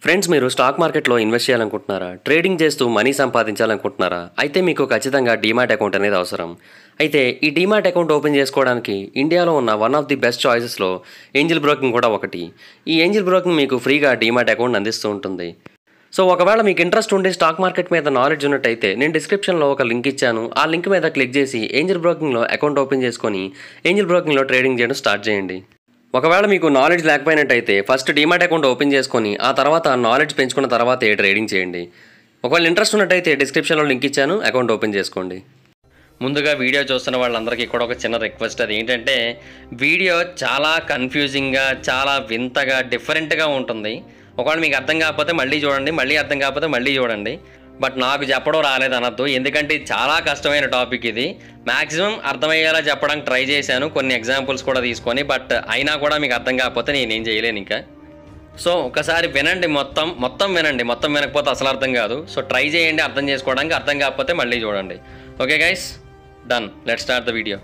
friends మీరు stock మార్కెట్లో invest చేయాలనుకుంటున్నారా ట్రేడింగ్ చేస్తూ మనీ సంపాదించాలనుకుంటున్నారా అయితే మీకు ఖచ్చితంగా డీమాట్ అకౌంట్ అనేది అవసరం అయితే ఈ డీమాట్ అకౌంట్ ఓపెన్ చేసుకోవడానికి ఇండియాలో ఉన్న వన్ ఆఫ్ ది బెస్ట్ చాయిసెస్లో ఏంజిల్ బ్రోకింగ్ కూడా ఒకటి ఈ ఏంజిల్ బ్రోకింగ్ మీకు ఫ్రీగా డీమాట్ అకౌంట్ అందిస్తూ ఉంటుంది సో ఒకవేళ మీకు ఇంట్రెస్ట్ ఉండి స్టాక్ మార్కెట్ మీద నాలెడ్జ్ ఉన్నట్టయితే నేను డిస్క్రిప్షన్లో ఒక లింక్ ఇచ్చాను ఆ లింక్ మీద క్లిక్ చేసి ఏంజిల్ బ్రోకింగ్లో అకౌంట్ ఓపెన్ చేసుకొని ఏంజిల్ బ్రోకింగ్లో ట్రేడింగ్ చేయడం స్టార్ట్ చేయండి ఒకవేళ మీకు నాలెడ్జ్ లేకపోయినట్టయితే ఫస్ట్ డీమాట్ అకౌంట్ ఓపెన్ చేసుకొని ఆ తర్వాత నాలెడ్జ్ పెంచుకున్న తర్వాతే ట్రేడింగ్ చేయండి ఒకవేళ ఇంట్రెస్ట్ ఉన్నట్టయితే డిస్క్రిప్షన్లో లింక్ ఇచ్చాను అకౌంట్ ఓపెన్ చేసుకోండి ముందుగా వీడియో చూస్తున్న వాళ్ళందరికీ కూడా ఒక చిన్న రిక్వెస్ట్ అది ఏంటంటే వీడియో చాలా కన్ఫ్యూజింగ్గా చాలా వింతగా డిఫరెంట్గా ఉంటుంది ఒకవేళ మీకు అర్థం కాకపోతే మళ్ళీ చూడండి మళ్ళీ అర్థం కాకపోతే మళ్ళీ చూడండి బట్ నాకు చెప్పడం రాలేదు అనొద్దు ఎందుకంటే ఇది చాలా కష్టమైన టాపిక్ ఇది మ్యాక్సిమం అర్థమయ్యేలా చెప్పడానికి ట్రై చేశాను కొన్ని ఎగ్జాంపుల్స్ కూడా తీసుకొని బట్ అయినా కూడా మీకు అర్థం కాకపోతే నేనేం చేయలేను ఇంకా సో ఒకసారి వినండి మొత్తం మొత్తం వినండి మొత్తం వినకపోతే అసలు అర్థం కాదు సో ట్రై చేయండి అర్థం చేసుకోవడానికి అర్థం కాకపోతే మళ్ళీ చూడండి okay guys done let start the video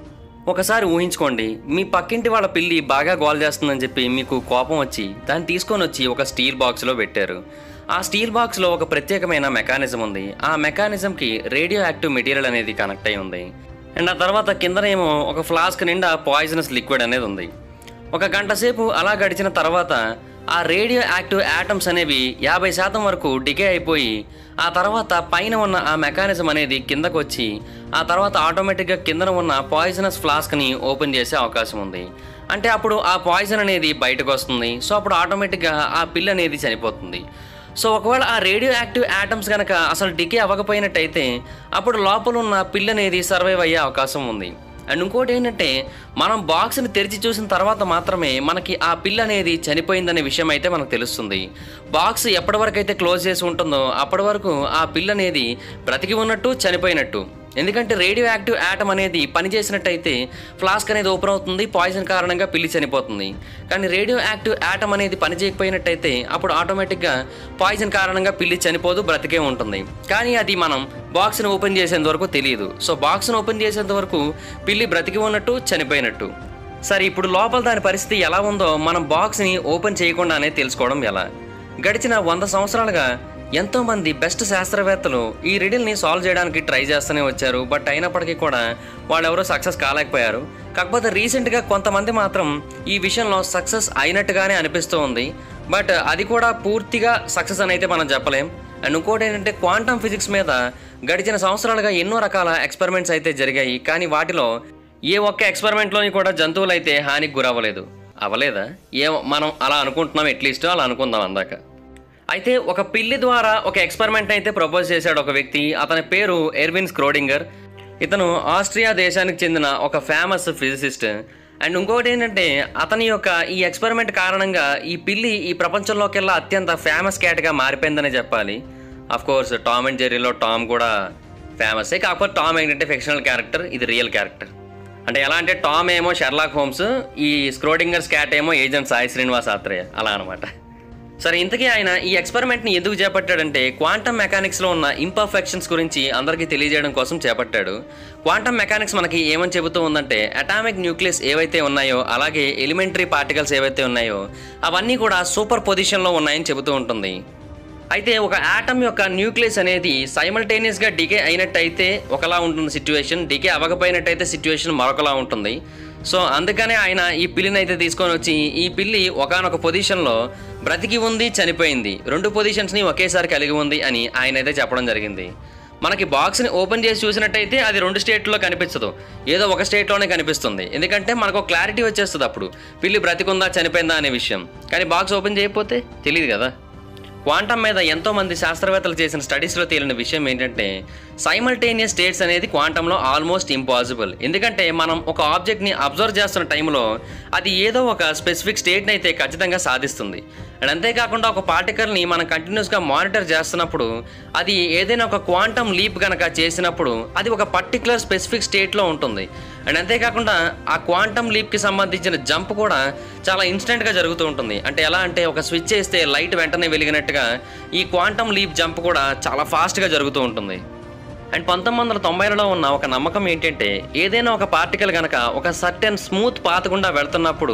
ఒకసారి ఊహించుకోండి మీ పక్కింటి వాళ్ళ పిల్లి బాగా గోల్ చేస్తుందని చెప్పి మీకు కోపం వచ్చి దాన్ని తీసుకొని వచ్చి ఒక స్టీల్ బాక్స్లో పెట్టారు ఆ స్టీల్ బాక్స్లో ఒక ప్రత్యేకమైన మెకానిజం ఉంది ఆ మెకానిజంకి రేడియో యాక్టివ్ మెటీరియల్ అనేది కనెక్ట్ అయి ఉంది అండ్ ఆ తర్వాత కిందనేమో ఒక ఫ్లాస్క్ నిండా పాయిజనస్ లిక్విడ్ అనేది ఉంది ఒక గంట సేపు అలా గడిచిన తర్వాత ఆ రేడియో యాక్టివ్ యాటమ్స్ అనేవి యాభై శాతం వరకు డికే అయిపోయి ఆ తర్వాత పైన ఉన్న ఆ మెకానిజం అనేది కిందకు వచ్చి ఆ తర్వాత ఆటోమేటిక్గా కిందన ఉన్న పాయిజనస్ ఫ్లాస్క్ని ఓపెన్ చేసే అవకాశం ఉంది అంటే అప్పుడు ఆ పాయిజన్ అనేది బయటకు వస్తుంది సో అప్పుడు ఆటోమేటిక్గా ఆ పిల్ అనేది చనిపోతుంది సో ఒకవేళ ఆ రేడియో యాక్టివ్ యాటమ్స్ కనుక అసలు డికే అవ్వకపోయినట్టయితే అప్పుడు లోపల ఉన్న పిల్ అనేది సర్వైవ్ అయ్యే అవకాశం ఉంది అండ్ ఇంకోటి ఏంటంటే మనం బాక్స్ని తెరిచి చూసిన తర్వాత మాత్రమే మనకి ఆ పిల్ అనేది చనిపోయిందనే విషయం అయితే మనకు తెలుస్తుంది బాక్స్ ఎప్పటి వరకు అయితే క్లోజ్ చేసి ఉంటుందో అప్పటి వరకు ఆ పిల్ అనేది బ్రతికి ఉన్నట్టు చనిపోయినట్టు ఎందుకంటే రేడియో యాక్టివ్ యాటమ్ అనేది పనిచేసినట్టయితే ఫ్లాస్క్ అనేది ఓపెన్ అవుతుంది పాయిజన్ కారణంగా పిల్లి చనిపోతుంది కానీ రేడియో యాక్టివ్ యాటమ్ అనేది పని చేయకపోయినట్టయితే అప్పుడు ఆటోమేటిక్గా పాయిజన్ కారణంగా పిల్లి చనిపోదు బ్రతికే ఉంటుంది కానీ అది మనం బాక్స్ని ఓపెన్ చేసేంత వరకు తెలియదు సో బాక్స్ని ఓపెన్ చేసేంత వరకు పిల్లి బ్రతికి ఉన్నట్టు చనిపోయినట్టు సరే ఇప్పుడు లోపల దాని పరిస్థితి ఎలా ఉందో మనం బాక్స్ని ఓపెన్ చేయకుండానే తెలుసుకోవడం ఎలా గడిచిన వంద సంవత్సరాలుగా ఎంతోమంది బెస్ట్ శాస్త్రవేత్తలు ఈ రిడిల్ని సాల్వ్ చేయడానికి ట్రై చేస్తూనే వచ్చారు బట్ అయినప్పటికీ కూడా వాళ్ళెవరూ సక్సెస్ కాలేకపోయారు కాకపోతే రీసెంట్గా కొంతమంది మాత్రం ఈ విషయంలో సక్సెస్ అయినట్టుగానే అనిపిస్తూ ఉంది బట్ అది కూడా పూర్తిగా సక్సెస్ అని అయితే మనం చెప్పలేం అండ్ ఇంకోటి ఏంటంటే క్వాంటమ్ ఫిజిక్స్ మీద గడిచిన సంవత్సరాలుగా ఎన్నో రకాల ఎక్స్పెరిమెంట్స్ అయితే జరిగాయి కానీ వాటిలో ఏ ఒక్క ఎక్స్పెరిమెంట్లోని కూడా జంతువులు అయితే హానికి గురవ్వలేదు అవ్వలేదా ఏ మనం అలా అనుకుంటున్నాం అట్లీస్ట్ అలా అనుకుందాం అందాక అయితే ఒక పిల్లి ద్వారా ఒక ఎక్స్పెరిమెంట్ అయితే ప్రపోజ్ చేశాడు ఒక వ్యక్తి అతని పేరు ఎర్విన్ స్క్రోడింగర్ ఇతను ఆస్ట్రియా దేశానికి చెందిన ఒక ఫేమస్ ఫిజిసిస్ట్ అండ్ ఇంకొకటి ఏంటంటే అతని యొక్క ఈ ఎక్స్పెరిమెంట్ కారణంగా ఈ పిల్లి ఈ ప్రపంచంలోకెల్లా అత్యంత ఫేమస్ క్యాట్గా మారిపోయిందనే చెప్పాలి అఫ్ కోర్స్ టామ్ అండ్ జెర్రీలో టామ్ కూడా ఫేమసే కాకపోతే టామ్ ఏంటంటే ఫిక్షనల్ క్యారెక్టర్ ఇది రియల్ క్యారెక్టర్ అంటే ఎలా అంటే టామ్ ఏమో షెర్లాక్ హోమ్స్ ఈ స్క్రోడింగర్స్ క్యాట్ ఏమో ఏజెంట్ సాయి శ్రీనివాస్ ఆత్రేయ అలా అనమాట సరే ఇంతకీ ఆయన ఈ ఎక్స్పెరిమెంట్ని ఎందుకు చేపట్టాడంటే క్వాంటమ్ మెకానిక్స్లో ఉన్న ఇంపర్ఫెక్షన్స్ గురించి అందరికీ తెలియజేయడం కోసం చేపట్టాడు క్వాంటమ్ మెకానిక్స్ మనకి ఏమని చెబుతూ ఉందంటే అటామిక్ న్యూక్లియస్ ఏవైతే ఉన్నాయో అలాగే ఎలిమెంటరీ పార్టికల్స్ ఏవైతే ఉన్నాయో అవన్నీ కూడా సూపర్ పొజిషన్లో ఉన్నాయని చెబుతూ ఉంటుంది అయితే ఒక ఆటమ్ యొక్క న్యూక్లియస్ అనేది సైమల్టేనియస్గా డికే అయినట్టయితే ఒకలా ఉంటుంది సిచ్యువేషన్ డికే అవ్వకపోయినట్టయితే సిచ్యువేషన్ మరొకలా ఉంటుంది సో అందుకనే ఆయన ఈ పిల్లిని అయితే తీసుకొని వచ్చి ఈ పిల్లి ఒకనొక పొజిషన్లో బ్రతికి ఉంది చనిపోయింది రెండు పొజిషన్స్ని ఒకేసారి కలిగి ఉంది అని ఆయన అయితే చెప్పడం జరిగింది మనకి బాక్స్ని ఓపెన్ చేసి చూసినట్టయితే అది రెండు స్టేట్లో కనిపించదు ఏదో ఒక స్టేట్లోనే కనిపిస్తుంది ఎందుకంటే మనకు ఒక క్లారిటీ వచ్చేస్తుంది అప్పుడు పిల్లి బ్రతికుందా చనిపోయిందా అనే విషయం కానీ బాక్స్ ఓపెన్ చేయకపోతే తెలియదు కదా క్వాంటమ్ మీద ఎంతో మంది శాస్త్రవేత్తలు చేసిన స్టడీస్లో తేలిన విషయం ఏంటంటే సైమల్టేనియస్ స్టేట్స్ అనేది క్వాంటంలో ఆల్మోస్ట్ ఇంపాసిబుల్ ఎందుకంటే మనం ఒక ఆబ్జెక్ట్ని అబ్జర్వ్ చేస్తున్న టైంలో అది ఏదో ఒక స్పెసిఫిక్ స్టేట్ని అయితే ఖచ్చితంగా సాధిస్తుంది అండ్ అంతేకాకుండా ఒక పార్టికల్ని మనం కంటిన్యూస్గా మానిటర్ చేస్తున్నప్పుడు అది ఏదైనా ఒక క్వాంటమ్ లీప్ కనుక చేసినప్పుడు అది ఒక పర్టికులర్ స్పెసిఫిక్ స్టేట్లో ఉంటుంది అండ్ అంతేకాకుండా ఆ క్వాంటమ్ లీప్కి సంబంధించిన జంప్ కూడా చాలా ఇన్స్టెంట్గా జరుగుతూ ఉంటుంది అంటే ఎలా అంటే ఒక స్విచ్ చేస్తే లైట్ వెంటనే వెలిగినట్టుగా ఈ క్వాంటమ్ లీప్ జంప్ కూడా చాలా ఫాస్ట్గా జరుగుతూ ఉంటుంది అండ్ పంతొమ్మిది వందల తొంభైలలో ఉన్న ఒక నమ్మకం ఏంటంటే ఏదైనా ఒక పార్టికల్ కనుక ఒక సర్టెన్ స్మూత్ పాత్ గుండా వెళ్తున్నప్పుడు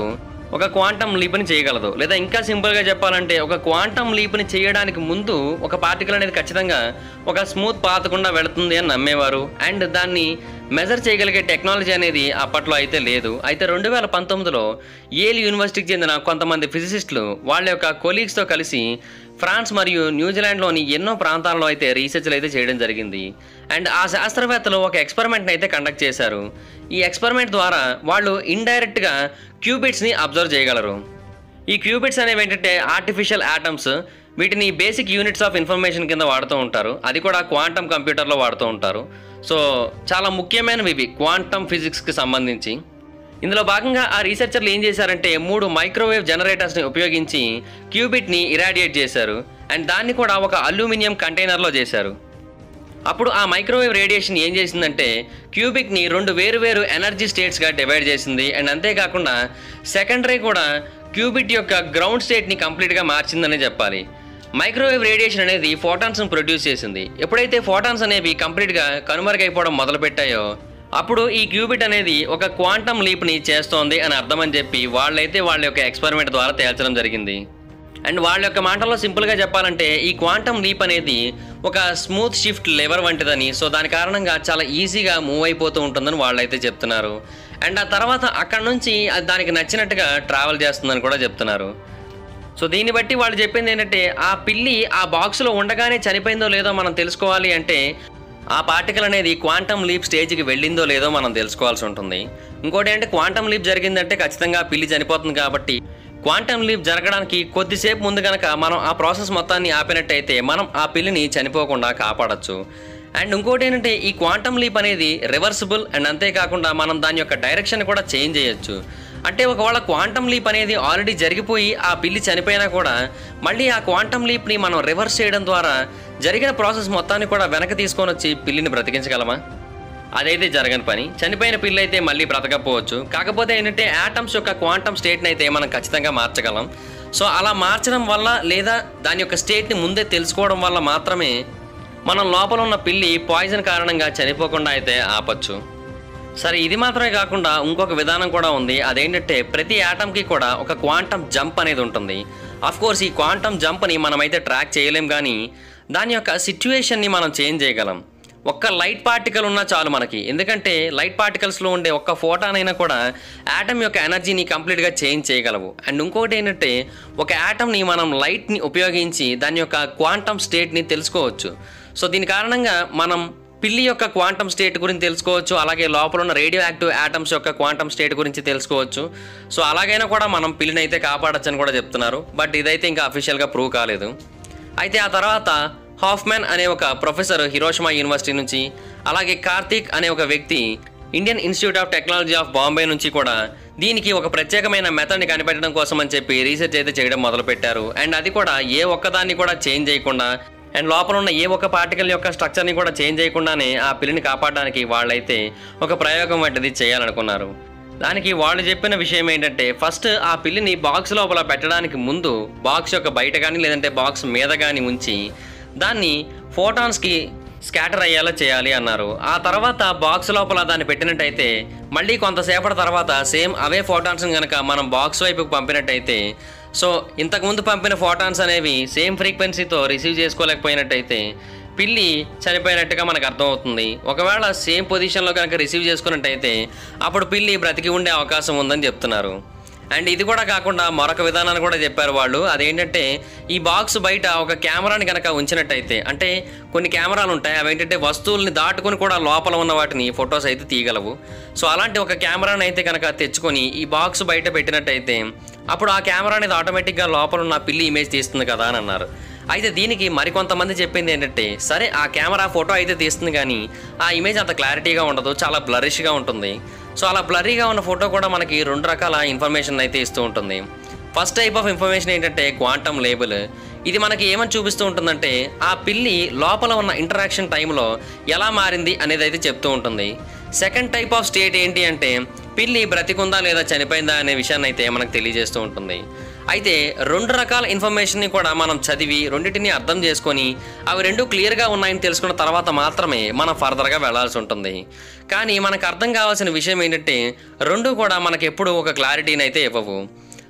ఒక క్వాంటమ్ లీప్ని చేయగలదు లేదా ఇంకా సింపుల్గా చెప్పాలంటే ఒక క్వాంటమ్ లీప్ని చేయడానికి ముందు ఒక పార్టికల్ అనేది ఖచ్చితంగా ఒక స్మూత్ పాత్ గుండా వెళుతుంది అని నమ్మేవారు అండ్ దాన్ని మెజర్ చేయగలిగే టెక్నాలజీ అనేది అప్పట్లో అయితే లేదు అయితే రెండు వేల పంతొమ్మిదిలో ఏల్ యూనివర్సిటీకి చెందిన కొంతమంది ఫిజిసిస్టులు వాళ్ళ యొక్క కొలీగ్స్తో కలిసి ఫ్రాన్స్ మరియు న్యూజిలాండ్లోని ఎన్నో ప్రాంతాల్లో అయితే రీసెర్చ్లు అయితే చేయడం జరిగింది అండ్ ఆ శాస్త్రవేత్తలు ఒక ఎక్స్పెరిమెంట్ని అయితే కండక్ట్ చేశారు ఈ ఎక్స్పెరిమెంట్ ద్వారా వాళ్ళు ఇండైరెక్ట్గా క్యూబిట్స్ని అబ్జర్వ్ చేయగలరు ఈ క్యూబిట్స్ అనేవి ఏంటంటే ఆర్టిఫిషియల్ ఆటమ్స్ వీటిని బేసిక్ యూనిట్స్ ఆఫ్ ఇన్ఫర్మేషన్ కింద వాడుతూ ఉంటారు అది కూడా క్వాంటమ్ కంప్యూటర్లో వాడుతూ ఉంటారు సో చాలా ముఖ్యమైనవి ఇవి క్వాంటమ్ ఫిజిక్స్కి సంబంధించి ఇందులో భాగంగా ఆ రీసెర్చర్లు ఏం చేశారంటే మూడు మైక్రోవేవ్ జనరేటర్స్ని ఉపయోగించి క్యూబిట్ని ఇరాడియేట్ చేశారు అండ్ దాన్ని కూడా ఒక అల్యూమినియం కంటైనర్లో చేశారు అప్పుడు ఆ మైక్రోవేవ్ రేడియేషన్ ఏం చేసిందంటే క్యూబిక్ని రెండు వేరు వేరు ఎనర్జీ స్టేట్స్గా డివైడ్ చేసింది అండ్ అంతేకాకుండా సెకండరీ కూడా క్యూబిట్ యొక్క గ్రౌండ్ స్టేట్ని కంప్లీట్గా మార్చిందనే చెప్పాలి మైక్రోవేవ్ రేడియేషన్ అనేది ఫోటాన్స్ను ప్రొడ్యూస్ చేసింది ఎప్పుడైతే ఫోటాన్స్ అనేవి కంప్లీట్గా కనుమరుగైపోవడం మొదలుపెట్టాయో అప్పుడు ఈ క్యూబిట్ అనేది ఒక క్వాంటమ్ లీప్ని చేస్తోంది అని అర్థమని చెప్పి వాళ్ళైతే వాళ్ళ యొక్క ఎక్స్పెరిమెంట్ ద్వారా తేల్చడం జరిగింది అండ్ వాళ్ళ యొక్క మాటల్లో సింపుల్గా చెప్పాలంటే ఈ క్వాంటమ్ లీప్ అనేది ఒక స్మూత్ షిఫ్ట్ లెవర్ వంటిదని సో దాని కారణంగా చాలా ఈజీగా మూవ్ అయిపోతూ ఉంటుందని వాళ్ళైతే చెప్తున్నారు అండ్ ఆ తర్వాత అక్కడ నుంచి అది దానికి నచ్చినట్టుగా ట్రావెల్ చేస్తుందని కూడా చెప్తున్నారు సో దీన్ని బట్టి వాళ్ళు చెప్పింది ఏంటంటే ఆ పిల్లి ఆ బాక్స్లో ఉండగానే చనిపోయిందో లేదో మనం తెలుసుకోవాలి అంటే ఆ పార్టికల్ అనేది క్వాంటమ్ లీప్ స్టేజ్కి వెళ్ళిందో లేదో మనం తెలుసుకోవాల్సి ఉంటుంది ఇంకోటి ఏంటంటే క్వాంటమ్ లీప్ జరిగిందంటే ఖచ్చితంగా ఆ పిల్లి చనిపోతుంది కాబట్టి క్వాంటమ్ లీప్ జరగడానికి కొద్దిసేపు ముందు కనుక మనం ఆ ప్రాసెస్ మొత్తాన్ని ఆపినట్టయితే మనం ఆ పిల్లిని చనిపోకుండా కాపాడొచ్చు అండ్ ఇంకోటి ఏంటంటే ఈ క్వాంటమ్ లీప్ అనేది రివర్సిబుల్ అండ్ అంతేకాకుండా మనం దాని యొక్క డైరెక్షన్ కూడా చేంజ్ చేయొచ్చు అంటే ఒకవేళ క్వాంటమ్ లీప్ అనేది ఆల్రెడీ జరిగిపోయి ఆ పిల్లి చనిపోయినా కూడా మళ్ళీ ఆ క్వాంటమ్ లీప్ని మనం రివర్స్ చేయడం ద్వారా జరిగిన ప్రాసెస్ మొత్తాన్ని కూడా వెనక్కి తీసుకొని వచ్చి పిల్లిని బ్రతికించగలమా అదైతే జరగని పని చనిపోయిన పిల్లి అయితే మళ్ళీ బ్రతకపోవచ్చు కాకపోతే ఏంటంటే యాటమ్స్ యొక్క క్వాంటమ్ స్టేట్ని అయితే మనం ఖచ్చితంగా మార్చగలం సో అలా మార్చడం వల్ల లేదా దాని యొక్క స్టేట్ని ముందే తెలుసుకోవడం వల్ల మాత్రమే మనం లోపల ఉన్న పిల్లి పాయిజన్ కారణంగా చనిపోకుండా అయితే ఆపచ్చు సరే ఇది మాత్రమే కాకుండా ఇంకొక విధానం కూడా ఉంది అదేంటంటే ప్రతి యాటమ్కి కూడా ఒక క్వాంటమ్ జంప్ అనేది ఉంటుంది అఫ్ కోర్స్ ఈ క్వాంటమ్ జంప్ని మనమైతే ట్రాక్ చేయలేం కానీ దాని యొక్క సిచ్యువేషన్ని మనం చేంజ్ చేయగలం ఒక్క లైట్ పార్టికల్ ఉన్నా చాలు మనకి ఎందుకంటే లైట్ పార్టికల్స్లో ఉండే ఒక్క ఫోటాన్ అయినా కూడా యాటమ్ యొక్క ఎనర్జీని కంప్లీట్గా చేంజ్ చేయగలవు అండ్ ఇంకొకటి ఏంటంటే ఒక యాటమ్ని మనం లైట్ని ఉపయోగించి దాని యొక్క క్వాంటమ్ స్టేట్ని తెలుసుకోవచ్చు సో దీని కారణంగా మనం పిల్లి యొక్క క్వాంటమ్ స్టేట్ గురించి తెలుసుకోవచ్చు అలాగే లోపల ఉన్న రేడియో యాక్టివ్ యాటమ్స్ యొక్క క్వాంటమ్ స్టేట్ గురించి తెలుసుకోవచ్చు సో అలాగైనా కూడా మనం పిల్లిని అయితే కాపాడొచ్చని కూడా చెప్తున్నారు బట్ ఇదైతే ఇంకా అఫీషియల్గా ప్రూవ్ కాలేదు అయితే ఆ తర్వాత హాఫ్మ్యాన్ అనే ఒక ప్రొఫెసర్ హిరోషిమా యూనివర్సిటీ నుంచి అలాగే కార్తీక్ అనే ఒక వ్యక్తి Indian Institute of Technology of Bombay నుంచి కూడా దీనికి ఒక ప్రత్యేకమైన మెథడ్ని కనిపెట్టడం కోసం అని చెప్పి రీసెర్చ్ అయితే చేయడం మొదలుపెట్టారు అండ్ అది కూడా ఏ ఒక్కదాన్ని కూడా చేంజ్ చేయకుండా అండ్ లోపల ఉన్న ఏ ఒక్క పార్టికల్ యొక్క స్ట్రక్చర్ని కూడా చేంజ్ చేయకుండానే ఆ పిల్లిని కాపాడడానికి వాళ్ళైతే ఒక ప్రయోగం వంటిది చేయాలనుకున్నారు దానికి వాళ్ళు చెప్పిన విషయం ఏంటంటే ఫస్ట్ ఆ పిల్లిని బాక్స్ లోపల పెట్టడానికి ముందు బాక్స్ యొక్క బయట కానీ లేదంటే బాక్స్ మీద కానీ ఉంచి దాన్ని ఫోటాన్స్కి స్కాటర్ అయ్యేలా చేయాలి అన్నారు ఆ తర్వాత బాక్స్ లోపల దాన్ని పెట్టినట్టయితే మళ్ళీ కొంతసేపటి తర్వాత సేమ్ అవే ఫోటాన్స్ కనుక మనం బాక్స్ వైపుకి పంపినట్టయితే సో ఇంతకుముందు పంపిన ఫోటాన్స్ అనేవి సేమ్ ఫ్రీక్వెన్సీతో రిసీవ్ చేసుకోలేకపోయినట్టయితే పిల్లి చనిపోయినట్టుగా మనకు అర్థమవుతుంది ఒకవేళ సేమ్ పొజిషన్లో కనుక రిసీవ్ చేసుకున్నట్టయితే అప్పుడు పిల్లి బ్రతికి ఉండే అవకాశం ఉందని చెప్తున్నారు అండ్ ఇది కూడా కాకుండా మరొక విధానాన్ని కూడా చెప్పారు వాళ్ళు అదేంటంటే ఈ బాక్స్ బయట ఒక కెమెరాని కనుక ఉంచినట్టయితే అంటే కొన్ని కెమెరాలు ఉంటాయి అవి ఏంటంటే వస్తువుల్ని దాటుకొని కూడా లోపల ఉన్న వాటిని ఫొటోస్ అయితే తీయగలవు సో అలాంటి ఒక కెమెరాని అయితే కనుక తెచ్చుకొని ఈ బాక్స్ బయట పెట్టినట్టయితే అప్పుడు ఆ కెమెరా అనేది ఆటోమేటిక్గా లోపల ఉన్న పిల్లి ఇమేజ్ తీస్తుంది కదా అని అన్నారు అయితే దీనికి మరికొంతమంది చెప్పింది ఏంటంటే సరే ఆ కెమెరా ఫోటో అయితే తీస్తుంది కానీ ఆ ఇమేజ్ అంత క్లారిటీగా ఉండదు చాలా బ్లరిష్గా ఉంటుంది సో అలా బ్లర్రీగా ఉన్న ఫోటో కూడా మనకి రెండు రకాల ఇన్ఫర్మేషన్ అయితే ఇస్తూ ఉంటుంది ఫస్ట్ టైప్ ఆఫ్ ఇన్ఫర్మేషన్ ఏంటంటే క్వాంటమ్ లేబుల్ ఇది మనకి ఏమని చూపిస్తూ ఉంటుందంటే ఆ పిల్లి లోపల ఉన్న ఇంటరాక్షన్ టైంలో ఎలా మారింది అనేది అయితే చెప్తూ ఉంటుంది సెకండ్ టైప్ ఆఫ్ స్టేట్ ఏంటి అంటే పిల్లి బ్రతికుందా లేదా చనిపోయిందా అనే విషయాన్ని అయితే మనకు తెలియజేస్తూ ఉంటుంది అయితే రెండు రకాల ఇన్ఫర్మేషన్ని కూడా మనం చదివి రెండింటిని అర్థం చేసుకొని అవి రెండు క్లియర్గా ఉన్నాయని తెలుసుకున్న తర్వాత మాత్రమే మనం ఫర్దర్గా వెళ్ళాల్సి ఉంటుంది కానీ మనకు అర్థం కావాల్సిన విషయం ఏంటంటే రెండు కూడా మనకి ఎప్పుడు ఒక క్లారిటీని అయితే ఇవ్వవు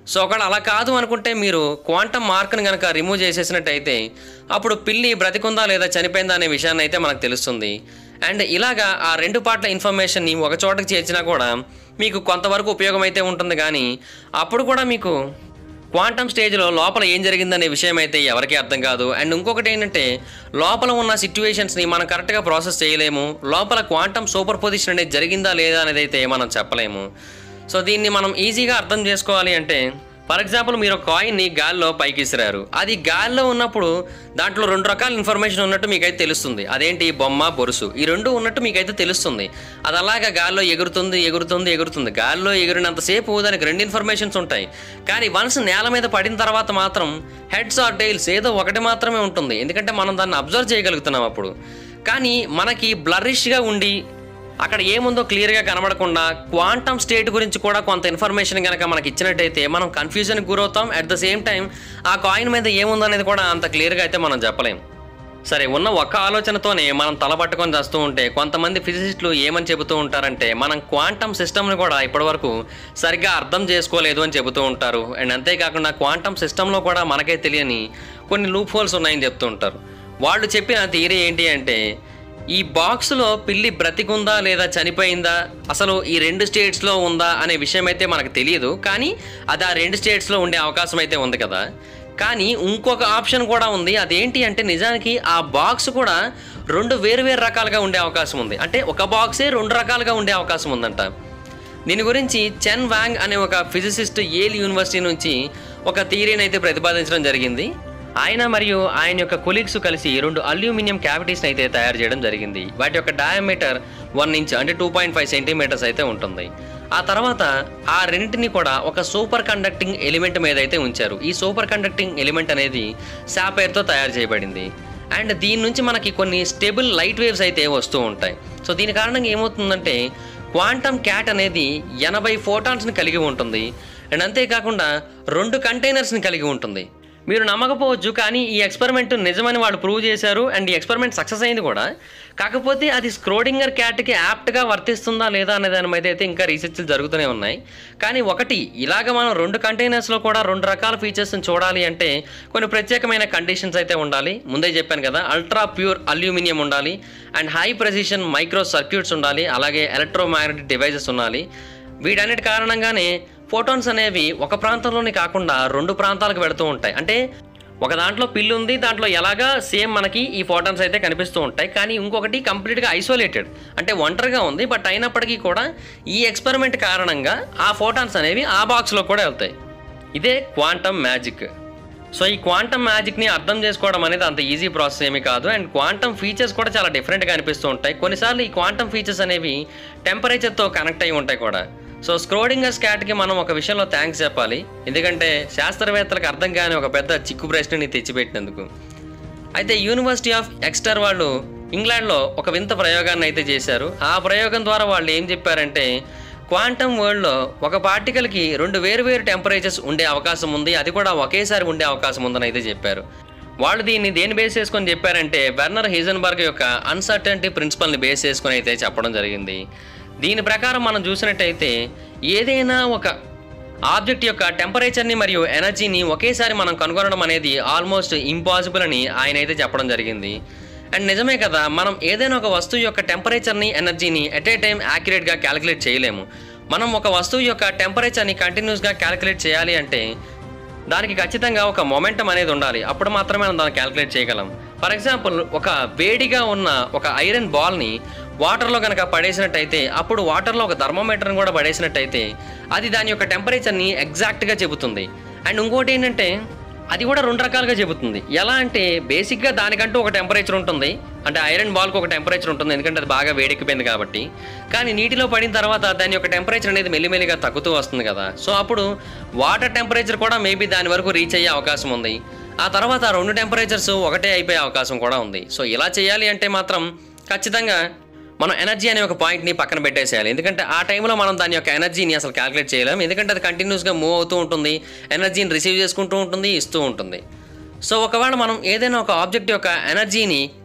సో ఒకవేళ అలా కాదు అనుకుంటే మీరు క్వాంటమ్ మార్క్ని కనుక రిమూవ్ చేసేసినట్టయితే అప్పుడు పిల్లి బ్రతికుందా లేదా చనిపోయిందా అనే విషయాన్ని అయితే మనకు తెలుస్తుంది అండ్ ఇలాగా ఆ రెండు పార్ట్ల ఇన్ఫర్మేషన్ని ఒక చోటకి చేర్చినా కూడా మీకు కొంతవరకు ఉపయోగం అయితే ఉంటుంది కానీ అప్పుడు కూడా మీకు క్వాంటమ్ స్టేజ్లో లోపల ఏం జరిగిందనే విషయం అయితే ఎవరికీ అర్థం కాదు అండ్ ఇంకొకటి ఏంటంటే లోపల ఉన్న సిచ్యువేషన్స్ని మనం కరెక్ట్గా ప్రాసెస్ చేయలేము లోపల క్వాంటమ్ సూపర్ పొజిషన్ అనేది జరిగిందా లేదా అనేది అయితే మనం చెప్పలేము సో దీన్ని మనం ఈజీగా అర్థం చేసుకోవాలి అంటే ఫర్ ఎగ్జాంపుల్ మీరు ఒక కాయిన్ని గాల్లో పైకి ఇసిరారు అది గాల్లో ఉన్నప్పుడు దాంట్లో రెండు రకాల ఇన్ఫర్మేషన్ ఉన్నట్టు మీకైతే తెలుస్తుంది అదేంటి బొమ్మ బొరుసు ఈ రెండు ఉన్నట్టు మీకైతే తెలుస్తుంది అది అలాగా గాల్లో ఎగురుతుంది ఎగురుతుంది ఎగురుతుంది గాల్లో ఎగిరినంతసేపు దానికి రెండు ఇన్ఫర్మేషన్స్ ఉంటాయి కానీ వన్స్ నేల మీద పడిన తర్వాత మాత్రం హెడ్స్ ఆర్ టైల్స్ ఏదో ఒకటి మాత్రమే ఉంటుంది ఎందుకంటే మనం దాన్ని అబ్జర్వ్ చేయగలుగుతున్నాం అప్పుడు కానీ మనకి బ్లరిష్గా ఉండి అక్కడ ఏముందో క్లియర్గా కనబడకుండా క్వాంటమ్ స్టేట్ గురించి కూడా కొంత ఇన్ఫర్మేషన్ కనుక మనకి ఇచ్చినట్టయితే మనం కన్ఫ్యూజన్కి గురవుతాం అట్ ద సేమ్ టైం ఆ కాయిన్ మీద ఏముందో అనేది కూడా అంత క్లియర్గా అయితే మనం చెప్పలేం సరే ఉన్న ఒక్క ఆలోచనతోనే మనం తల పట్టుకొని చేస్తూ ఉంటే కొంతమంది ఫిజిసిస్టులు ఏమని చెబుతూ ఉంటారంటే మనం క్వాంటమ్ సిస్టమ్ని కూడా ఇప్పటివరకు సరిగ్గా అర్థం చేసుకోలేదు అని చెబుతూ ఉంటారు అండ్ అంతేకాకుండా క్వాంటమ్ సిస్టంలో కూడా మనకే తెలియని కొన్ని లూప్ హోల్స్ ఉన్నాయని చెప్తూ ఉంటారు వాళ్ళు చెప్పిన థియరీ ఏంటి అంటే ఈ బాక్స్లో పిల్లి బ్రతికుందా లేదా చనిపోయిందా అసలు ఈ రెండు స్టేట్స్లో ఉందా అనే విషయం అయితే మనకు తెలియదు కానీ అది ఆ రెండు స్టేట్స్లో ఉండే అవకాశం అయితే ఉంది కదా కానీ ఇంకొక ఆప్షన్ కూడా ఉంది అదేంటి అంటే నిజానికి ఆ బాక్స్ కూడా రెండు వేరు వేరు రకాలుగా ఉండే అవకాశం ఉంది అంటే ఒక బాక్సే రెండు రకాలుగా ఉండే అవకాశం ఉందంట దీని గురించి చెన్ వాంగ్ అనే ఒక ఫిజిసిస్ట్ ఏల్ యూనివర్సిటీ నుంచి ఒక థియరీని అయితే ప్రతిపాదించడం జరిగింది ఆయన మరియు ఆయన యొక్క కొలీగ్స్ కలిసి రెండు అల్యూమినియం క్యావిటీస్ని అయితే తయారు చేయడం జరిగింది వాటి యొక్క డయామీటర్ వన్ ఇంచ్ అంటే టూ పాయింట్ ఫైవ్ సెంటీమీటర్స్ అయితే ఉంటుంది ఆ తర్వాత ఆ రెండింటిని కూడా ఒక సూపర్ కండక్టింగ్ ఎలిమెంట్ మీద అయితే ఉంచారు ఈ సూపర్ కండక్టింగ్ ఎలిమెంట్ అనేది సాపైర్తో తయారు చేయబడింది అండ్ దీని నుంచి మనకి కొన్ని స్టేబుల్ లైట్ వేవ్స్ అయితే వస్తూ ఉంటాయి సో దీని కారణంగా ఏమవుతుందంటే క్వాంటమ్ క్యాట్ అనేది ఎనభై ఫోటాన్స్ని కలిగి ఉంటుంది అండ్ అంతేకాకుండా రెండు కంటైనర్స్ని కలిగి ఉంటుంది మీరు నమ్మకపోవచ్చు కానీ ఈ ఎక్స్పెరిమెంట్ నిజమని వాళ్ళు ప్రూవ్ చేశారు అండ్ ఈ ఎక్స్పెరిమెంట్ సక్సెస్ అయింది కూడా కాకపోతే అది స్క్రోడింగర్ క్యాట్కి యాప్ట్గా వర్తిస్తుందా లేదా అనే దాని మీద అయితే ఇంకా రీసెర్చ్లు జరుగుతూనే ఉన్నాయి కానీ ఒకటి ఇలాగ మనం రెండు కంటైనర్స్లో కూడా రెండు రకాల ఫీచర్స్ని చూడాలి అంటే కొన్ని ప్రత్యేకమైన కండిషన్స్ అయితే ఉండాలి ముందే చెప్పాను కదా అల్ట్రా ప్యూర్ అల్యూమినియం ఉండాలి and high precision micro circuits ఉండాలి అలాగే ఎలక్ట్రోమాగ్నెటిక్ డివైజెస్ ఉండాలి వీటన్నిటి కారణంగానే ఫోటాన్స్ అనేవి ఒక ప్రాంతంలోనే కాకుండా రెండు ప్రాంతాలకు వెళుతూ ఉంటాయి అంటే ఒక దాంట్లో పిల్లి ఉంది దాంట్లో ఎలాగా సేమ్ మనకి ఈ ఫోటాన్స్ అయితే కనిపిస్తూ ఉంటాయి కానీ ఇంకొకటి కంప్లీట్గా ఐసోలేటెడ్ అంటే ఒంటరిగా ఉంది బట్ అయినప్పటికీ కూడా ఈ ఎక్స్పెరిమెంట్ కారణంగా ఆ ఫోటాన్స్ అనేవి ఆ బాక్స్లో కూడా వెళ్తాయి ఇదే క్వాంటమ్ మ్యాజిక్ సో ఈ క్వాంటమ్ మ్యాజిక్ని అర్థం చేసుకోవడం అనేది అంత ఈజీ ప్రాసెస్ ఏమీ కాదు అండ్ క్వాంటమ్ ఫీచర్స్ కూడా చాలా డిఫరెంట్గా అనిపిస్తూ ఉంటాయి కొన్నిసార్లు ఈ క్వాంటమ్ ఫీచర్స్ అనేవి టెంపరేచర్తో కనెక్ట్ అయి ఉంటాయి కూడా సో స్క్రోడింగర్ స్కాట్కి మనం ఒక విషయంలో థ్యాంక్స్ చెప్పాలి ఎందుకంటే శాస్త్రవేత్తలకు అర్థం కాని ఒక పెద్ద చిక్కు ప్రశ్నని తెచ్చిపెట్టినందుకు అయితే యూనివర్సిటీ ఆఫ్ ఎక్స్టర్ వాళ్ళు ఇంగ్లాండ్లో ఒక వింత ప్రయోగాన్ని అయితే చేశారు ఆ ప్రయోగం ద్వారా వాళ్ళు ఏం చెప్పారంటే క్వాంటమ్ వరల్డ్లో ఒక పార్టికల్కి రెండు వేరు వేరు టెంపరేచర్స్ ఉండే అవకాశం ఉంది అది కూడా ఒకేసారి ఉండే అవకాశం ఉందని అయితే చెప్పారు వాళ్ళు దీన్ని దేని బేస్ చేసుకొని చెప్పారంటే వెర్నర్ హీజన్బర్గ్ యొక్క అన్సర్టనిటీ ప్రిన్సిపల్ని బేస్ చేసుకొని అయితే చెప్పడం జరిగింది దీని ప్రకారం మనం చూసినట్టయితే ఏదైనా ఒక ఆబ్జెక్ట్ యొక్క టెంపరేచర్ని మరియు ఎనర్జీని ఒకేసారి మనం కనుగొనడం అనేది ఆల్మోస్ట్ ఇంపాసిబుల్ అని ఆయన అయితే చెప్పడం జరిగింది అండ్ నిజమే కదా మనం ఏదైనా ఒక వస్తువు యొక్క టెంపరేచర్ని ఎనర్జీని ఎట్ ఏ టైం యాక్యురేట్గా క్యాలిక్యులేట్ చేయలేము మనం ఒక వస్తువు యొక్క టెంపరేచర్ని కంటిన్యూస్గా క్యాలిక్యులేట్ చేయాలి అంటే దానికి ఖచ్చితంగా ఒక మొమెంటం అనేది ఉండాలి అప్పుడు మాత్రమే మనం దాన్ని క్యాలిక్యులేట్ చేయగలం ఫర్ ఎగ్జాంపుల్ ఒక వేడిగా ఉన్న ఒక ఐరన్ బాల్ని వాటర్లో కనుక పడేసినట్టయితే అప్పుడు వాటర్లో ఒక థర్మోమీటర్ని కూడా పడేసినట్టయితే అది దాని యొక్క టెంపరేచర్ని ఎగ్జాక్ట్గా చెబుతుంది అండ్ ఇంకోటి ఏంటంటే అది కూడా రెండు రకాలుగా చెబుతుంది ఎలా అంటే బేసిక్గా దానికంటూ ఒక టెంపరేచర్ ఉంటుంది అంటే ఐరన్ బాల్కి ఒక టెంపరేచర్ ఉంటుంది ఎందుకంటే అది బాగా వేడెక్కిపోయింది కాబట్టి కానీ నీటిలో పడిన తర్వాత దాని యొక్క టెంపరేచర్ అనేది మెల్లిమెల్లిగా తగ్గుతూ వస్తుంది కదా సో అప్పుడు వాటర్ టెంపరేచర్ కూడా మేబీ దాని వరకు రీచ్ అయ్యే అవకాశం ఉంది ఆ తర్వాత ఆ రెండు టెంపరేచర్స్ ఒకటే అయిపోయే అవకాశం కూడా ఉంది సో ఇలా చేయాలి అంటే మాత్రం ఖచ్చితంగా మనం ఎనర్జీ అనే ఒక పాయింట్ని పక్కన పెట్టేసేయాలి ఎందుకంటే ఆ టైంలో మనం దాని యొక్క ఎనర్జీని అసలు క్యాలిక్యులేట్ చేయలేం ఎందుకంటే అది కంటిన్యూస్గా మూవ్ అవుతూ ఉంటుంది ఎనర్జీని రిసీవ్ చేసుకుంటూ ఉంటుంది ఇస్తూ ఉంటుంది సో ఒకవేళ మనం ఏదైనా ఒక ఆబ్జెక్ట్ యొక్క ఎనర్జీని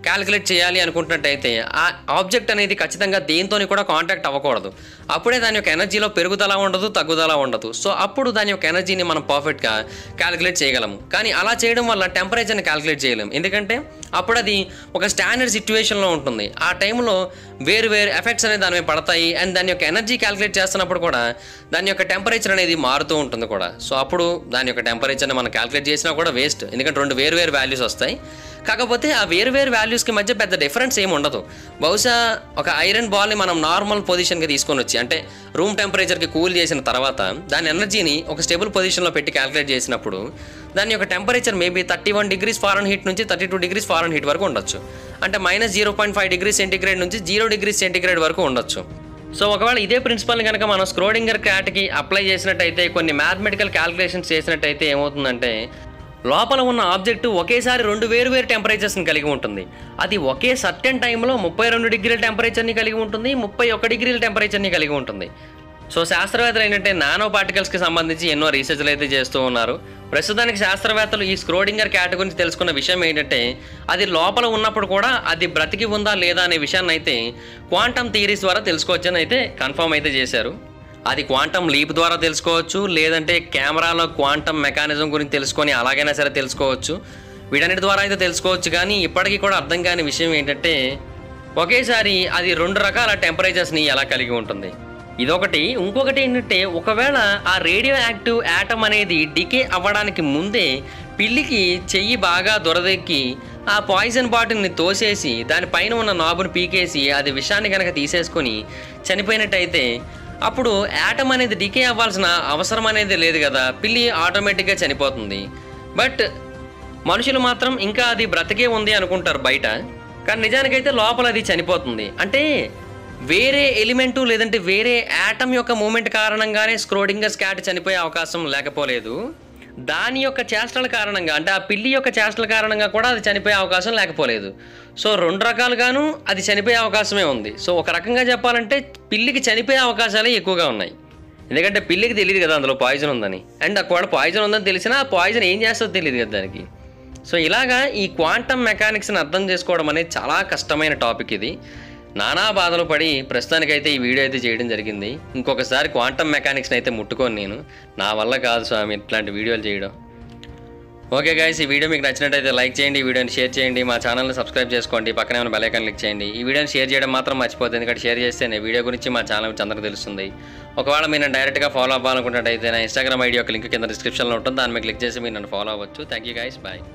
క్యాలిక్యులేట్ చేయాలి అనుకుంటున్నట్టయితే ఆ ఆబ్జెక్ట్ అనేది ఖచ్చితంగా దేంతోని కూడా కాంటాక్ట్ అవ్వకూడదు అప్పుడే దాని యొక్క ఎనర్జీలో పెరుగుదల ఉండదు తగ్గుదల ఉండదు సో అప్పుడు దాని యొక్క ఎనర్జీని మనం పర్ఫెక్ట్గా క్యాలిక్యులేట్ చేయగలము కానీ అలా చేయడం వల్ల టెంపరేచర్ని క్యాలిక్యులేట్ చేయలేము ఎందుకంటే అప్పుడు అది ఒక స్టాండర్డ్ సిచ్యువేషన్లో ఉంటుంది ఆ టైంలో వేరు వేరు ఎఫెక్ట్స్ అనేది దాని మీద పడతాయి అండ్ దాని యొక్క ఎనర్జీ క్యాలిక్యులేట్ చేస్తున్నప్పుడు కూడా దాని యొక్క టెంపరేచర్ అనేది మారుతూ ఉంటుంది కూడా సో అప్పుడు దాని యొక్క టెంపరేచర్ని మనం క్యాలిక్యులేట్ చేసినా కూడా వేస్ట్ ఎందుకంటే రెండు వేరు వేరు వాల్యూస్ వస్తాయి కాకపోతే ఆ వేరు వేరు వాల్యూస్కి మధ్య పెద్ద డిఫరెన్స్ ఏమి ఉండదు బహుశా ఒక ఐరన్ బాల్ని మనం నార్మల్ పొజిషన్కి తీసుకొని వచ్చి అంటే రూమ్ టెంపరేచర్కి కూల్ చేసిన తర్వాత దాని ఎనర్జీని ఒక స్టేబుల్ పొజిషన్లో పెట్టి క్యాలిక్యులేట్ చేసినప్పుడు దాని యొక్క temperature maybe thirty one degrees Fahrenheit నుంచి thirty two degrees Fahrenheit వరకు ఉండొచ్చు అంటే minus zero point five degree centigrade నుంచి జీరో డిగ్రీ సెంటిగ్రేడ్ వరకు ఉండొచ్చు సో ఒకవేళ ఇదే ప్రిన్సిపల్ని కనుక మనం స్క్రోడింగర్ క్యాట్కి అప్లై చేసినట్టయితే కొన్ని మ్యాథమెటికల్ క్యాలిక్యులేషన్స్ చేసినట్టయితే ఏమవుతుందంటే లోపల ఉన్న ఆబ్జెక్ట్ ఒకేసారి రెండు వేరు వేరు టెంపరేచర్స్ని కలిగి ఉంటుంది అది ఒకే సర్టెన్ టైంలో ముప్పై రెండు డిగ్రీల టెంపరేచర్ని కలిగి ఉంటుంది ముప్పై ఒక డిగ్రీల టెంపరేచర్ని కలిగి ఉంటుంది సో శాస్త్రవేత్తలు ఏంటంటే నానో పార్టికల్స్కి సంబంధించి ఎన్నో రీసెర్చ్లు అయితే చేస్తూ ఉన్నారు ప్రస్తుతానికి శాస్త్రవేత్తలు ఈ స్క్రోడింగర్ క్యాట్ గురించి తెలుసుకున్న విషయం ఏంటంటే అది లోపల ఉన్నప్పుడు కూడా అది బ్రతికి ఉందా లేదా అనే విషయాన్ని అయితే క్వాంటమ్ థియరీస్ ద్వారా తెలుసుకోవచ్చని అయితే కన్ఫర్మ్ అయితే చేశారు అది క్వాంటమ్ లీప్ ద్వారా తెలుసుకోవచ్చు లేదంటే కెమెరాలో క్వాంటమ్ మెకానిజం గురించి తెలుసుకొని అలాగైనా సరే తెలుసుకోవచ్చు వీటన్నిటి ద్వారా అయితే తెలుసుకోవచ్చు కానీ ఇప్పటికీ కూడా అర్థం కాని విషయం ఏంటంటే ఒకేసారి అది రెండు రకాల టెంపరేచర్స్ని ఎలా కలిగి ఉంటుంది ఇదొకటి ఇంకొకటి ఏంటంటే ఒకవేళ ఆ రేడియో యాక్టివ్ యాటమ్ అనేది డికే అవ్వడానికి ముందే పిల్లికి చెయ్యి బాగా దొరదెక్కి ఆ పాయిజన్ బాటిల్ని తోసేసి దానిపైన ఉన్న నాబుని పీకేసి అది విషాన్ని కనుక తీసేసుకొని చనిపోయినట్టయితే అప్పుడు యాటమ్ అనేది డికే అవ్వాల్సిన అవసరం అనేది లేదు కదా పిల్లి ఆటోమేటిక్గా చనిపోతుంది బట్ మనుషులు మాత్రం ఇంకా అది బ్రతికే ఉంది అనుకుంటారు బయట కానీ నిజానికైతే లోపల అది చనిపోతుంది అంటే వేరే ఎలిమెంటు లేదంటే వేరే యాటమ్ యొక్క మూమెంట్ కారణంగానే స్క్రోడింగర్ స్కాట్ చనిపోయే అవకాశం లేకపోలేదు దాని యొక్క చేష్టల కారణంగా అంటే ఆ పిల్లి యొక్క చేష్టల కారణంగా కూడా అది చనిపోయే అవకాశం లేకపోలేదు సో రెండు రకాలుగాను అది చనిపోయే అవకాశమే ఉంది సో ఒక రకంగా చెప్పాలంటే పిల్లికి చనిపోయే అవకాశాలే ఎక్కువగా ఉన్నాయి ఎందుకంటే పిల్లికి తెలియదు కదా అందులో పాయిజన్ ఉందని అండ్ ఒకవేళ పాయిజన్ ఉందని తెలిసినా ఆ పాయిజన్ ఏం చేస్తుందో తెలియదు కదా దానికి సో ఇలాగా ఈ క్వాంటమ్ మెకానిక్స్ని అర్థం చేసుకోవడం అనేది చాలా కష్టమైన టాపిక్ ఇది నానా బాధలు పడి ప్రస్తుతానికైతే ఈ వీడియో అయితే చేయడం జరిగింది ఇంకొకసారి క్వాంటమ్ మెకానిక్స్ని అయితే ముట్టుకోను నేను నా వల్ల కాదు స్వామి ఇట్లాంటి వీడియోలు చేయడం ఓకే గైస్ ఈ వీడియో మీకు నచ్చినట్టయితే లైక్ చేయండి ఈ వీడియోని షేర్ చేయండి మా ఛానల్ని సబ్స్క్రైబ్ చేసుకోండి పక్కనే ఉన్న బెల్ ఐకాన్ క్లిక్ చేయండి ఈ వీడియోని షేర్ చేయడం మాత్రం మర్చిపోతుంది ఎందుకంటే షేర్ చేస్తేనే వీడియో గురించి మా ఛానల్ గురించి అందరికీ తెలుస్తుంది ఒకవేళ మీరు నన్ను డైరెక్ట్గా ఫాలో అవ్వాలనుకున్నట్టయితే నా ఇన్స్టాగ్రామ్ ఐడి యొక్క లింక్ కింద డిస్క్రిప్షన్లో ఉంటుంది దాని మీద క్లిక్ చేసి మీరు నన్ను ఫాలో అవ్వచ్చు thank you guys bye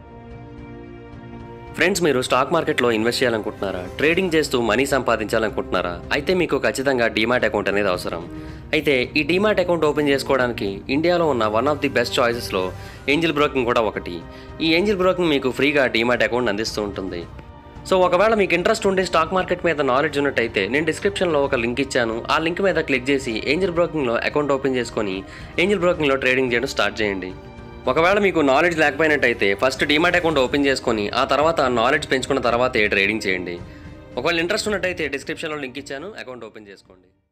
friends మీరు స్టాక్ మార్కెట్లో ఇన్వెస్ట్ చేయాలనుకుంటున్నారా ట్రేడింగ్ చేస్తూ మనీ సంపాదించాలనుకుంటున్నారా అయితే మీకు ఖచ్చితంగా డీమాట్ అకౌంట్ అనేది అవసరం అయితే ఈ డీమాట్ అకౌంట్ ఓపెన్ చేసుకోవడానికి ఇండియాలో ఉన్న వన్ ఆఫ్ ది బెస్ట్ చాయిసెస్లో ఏంజిల్ బ్రోకింగ్ కూడా ఒకటి ఈ ఏంజిల్ బ్రోకింగ్ మీకు ఫ్రీగా డీమాట్ అకౌంట్ అందిస్తూ ఉంటుంది సో ఒకవేళ మీకు ఇంట్రెస్ట్ ఉండి స్టాక్ మార్కెట్ మీద నాలెడ్జ్ ఉన్నట్టయితే నేను డిస్క్రిప్షన్లో ఒక లింక్ ఇచ్చాను ఆ లింక్ మీద క్లిక్ చేసి ఏంజిల్ బ్రోకింగ్లో అకౌంట్ ఓపెన్ చేసుకొని ఏంజిల్ బ్రోకింగ్లో ట్రేడింగ్ చేయడం స్టార్ట్ చేయండి ఒకవేళ మీకు నాలెడ్జ్ లేకపోయినట్టయితే ఫస్ట్ డీమాట్ అకౌంట్ ఓపెన్ చేసుకొని ఆ తర్వాత నాలెడ్జ్ పెంచుకున్న తర్వాతే ట్రేడింగ్ చేయండి ఒకవేళ ఇంట్రెస్ట్ ఉన్నట్టయితే డిస్క్రిప్షన్లో లింక్ ఇచ్చాను అకౌంట్ ఓపెన్ చేసుకోండి